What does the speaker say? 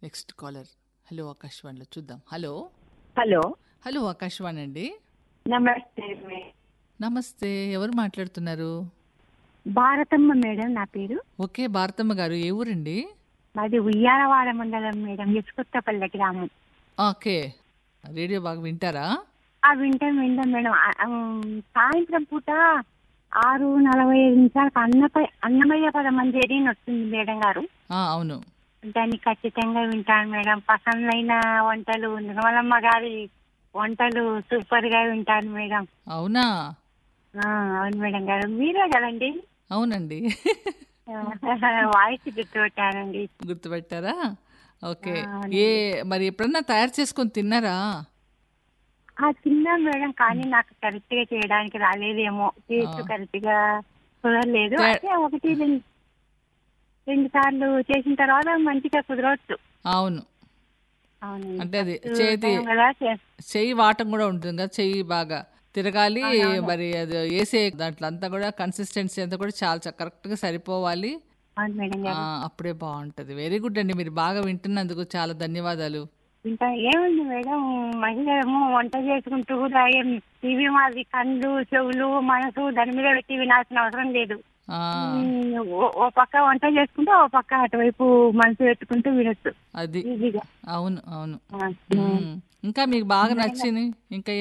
Next caller hello ఆకాశవాణిలో చూద్దాం hello hello hello Akashvani అండి నమస్తే మే- నమస్తే ఎవరు మాట్లాడుతున్నారు భారతమ్మ మేడం నా పేరు ఓకే భారతమ్మ గారు ఏ ఊరండి మాది ఉయ్యాలవాడ మండలం మేడం ఇసుకొత్తపల్లి గ్రామం ఓకే రేడియో బాగా వింటారా ఆ వింటాం వింటాం మేడం ఆ, ఆ, సాయంత్రం పూట ఆరు నలభై ఐదు నిమిషాలకు అన్నపై అన్నమయ్య పదమంజరి అని వస్తుంది మేడం గారు ఆ, అవును దాన్ని ఖచ్చితంగా వింటాను మేడం పసందైన వంటలు నిర్మలమ్మ గారి వంటలు సూపర్ గా వింటాను మేడం అవునా ఆ, అవును మేడం గారు మీరే కదండి అవునండి వాయిస్ గుర్తుపెట్టానండి గుర్తుపెట్టారా ఓకే ఆ, ఏ మరి ఎప్పుడన్నా తయారు చేసుకొని తిన్నారా ఆ తిన్నాం మేడం కానీ నాకు కరెక్ట్ గా చేయడానికి రాలేదేమో టేస్ట్ ఆ. కరెక్ట్ గా కుదరలేదు తే- అయితే ఒకటి రెండు రెండు సార్లు చేసిన తర్వాత మంచిగా కుదరవచ్చు అవును అవును అంటే అది First చేతి time కదా చే- చెయ్యి వాటం కూడా ఉంటుంది కదా చెయ్యి బాగా తిరగాలి అవునవును. మరి అది వేసే దాంట్లో అంతా కూడా కన్సిస్టెన్సీ అంతా కూడా చాలా చ- correct గా సరిపోవాలి అవును మేడం ఆ, గారు అప్పుడే బాగుంటది వెరీ గుడ్ అండి మీరు బాగా వింటున్నందుకు చాలా ధన్యవాదాలు ఇంకా ఏముంది మేడం మహిళము వంట చేసుకుంటూ కూడా ఏం టీవీ మాది కళ్ళు చెవులు మనసు దాని మీద పెట్టి వినాల్సిన అవసరం లేదు ఆ, ఉమ్, ఓ- ఓ పక్క వంట చేసుకుంటూ ఓ పక్క అటువైపు మనసు పెట్టుకుంటూ వినొచ్చు అది ఈజీగా అవును అవును ఆ, ఉమ్. ఇంకా మీకు బాగా నచ్చింది ఇంకా